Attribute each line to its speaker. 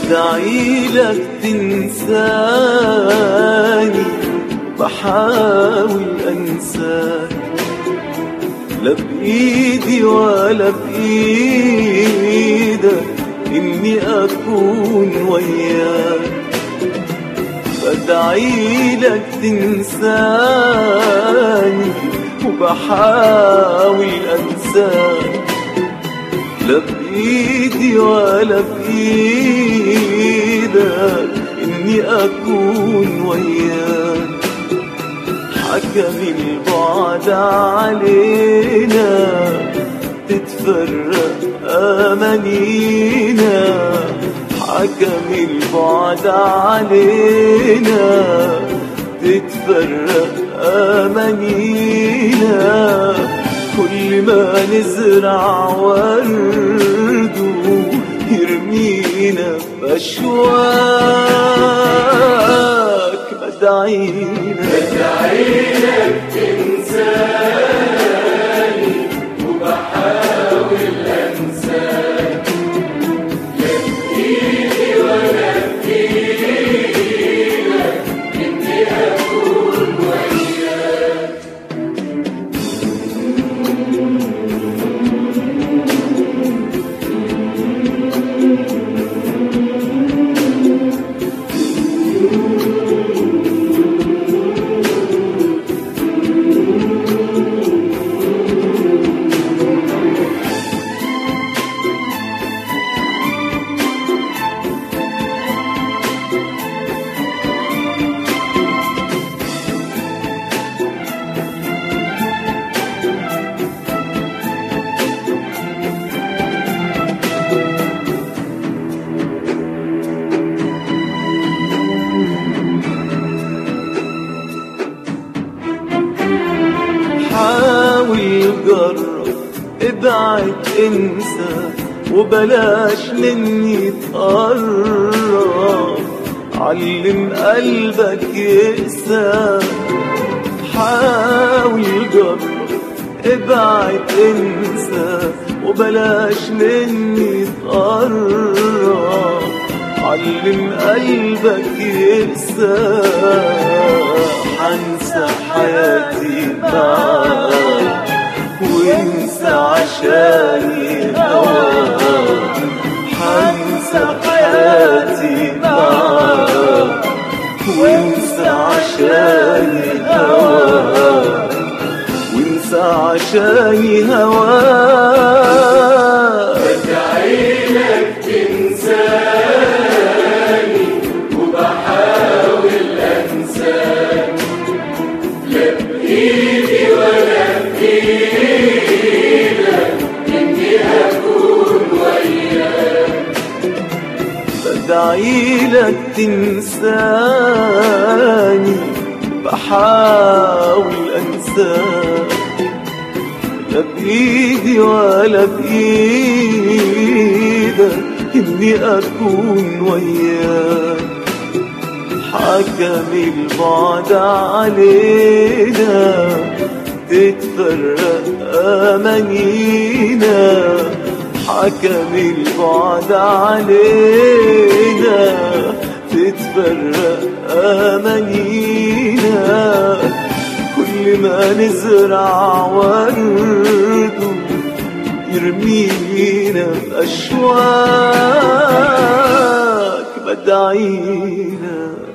Speaker 1: بدعي لك تنساني بحاول انساك لا بايدي ولا بايدك اني اكون وياك بدعي لك تنساني وبحاول انساك لا بايدي ولا بايدك اني اكون وياك حكم البعد علينا تتفرق امانينا حكم البعد علينا تتفرق امانينا كل ما نزرع ورد يرمينا بأشواك بدعينا
Speaker 2: بدعيلك تنساني وبحاول انساك لا بايدي ولا بايدك اني اكون وياك
Speaker 1: حاول جرب ابعد انسى وبلاش مني تقرب علم قلبك يقسى حاول جرب ابعد انسى وبلاش مني تقرب علم قلبك يقسى حنسى حياتي معاك وانسى عشاني هواك حنسى حياتي معاك وانسى عشاني هواك وانسى عشاني هواك
Speaker 2: بدعيلك تنساني وبحاول انساك لا بايدي ولا بايدك اني اكون وياك
Speaker 1: بدعي لك تنساني بحاول انساك لا بايدي ولا بايدك اني اكون وياك حكم البعد علينا تتفرق امانينا حكم البعد علينا تتفرق امانينا كل ما نزرع ورد يرمينا بأشواك بدعينا